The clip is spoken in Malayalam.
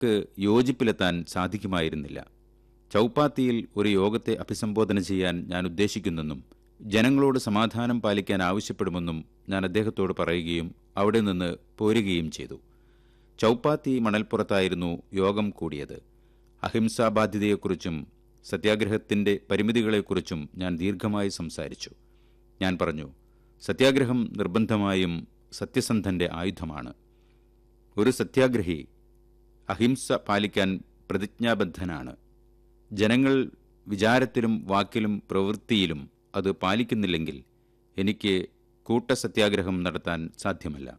ക്ക് യോജിപ്പിലെത്താൻ സാധിക്കുമായിരുന്നില്ല ചൗപ്പാത്തിയിൽ ഒരു യോഗത്തെ അഭിസംബോധന ചെയ്യാൻ ഞാൻ ഉദ്ദേശിക്കുന്നെന്നും ജനങ്ങളോട് സമാധാനം പാലിക്കാൻ ആവശ്യപ്പെടുമെന്നും ഞാൻ അദ്ദേഹത്തോട് പറയുകയും അവിടെ നിന്ന് പോരുകയും ചെയ്തു ചൗപ്പാത്തി മണൽപ്പുറത്തായിരുന്നു യോഗം കൂടിയത് അഹിംസാ ബാധ്യതയെക്കുറിച്ചും സത്യാഗ്രഹത്തിന്റെ പരിമിതികളെക്കുറിച്ചും ഞാൻ ദീർഘമായി സംസാരിച്ചു ഞാൻ പറഞ്ഞു സത്യാഗ്രഹം നിർബന്ധമായും സത്യസന്ധന്റെ ആയുധമാണ് ഒരു സത്യാഗ്രഹി അഹിംസ പാലിക്കാൻ പ്രതിജ്ഞാബദ്ധനാണ് ജനങ്ങൾ വിചാരത്തിലും വാക്കിലും പ്രവൃത്തിയിലും അത് പാലിക്കുന്നില്ലെങ്കിൽ എനിക്ക് കൂട്ടസത്യാഗ്രഹം നടത്താൻ സാധ്യമല്ല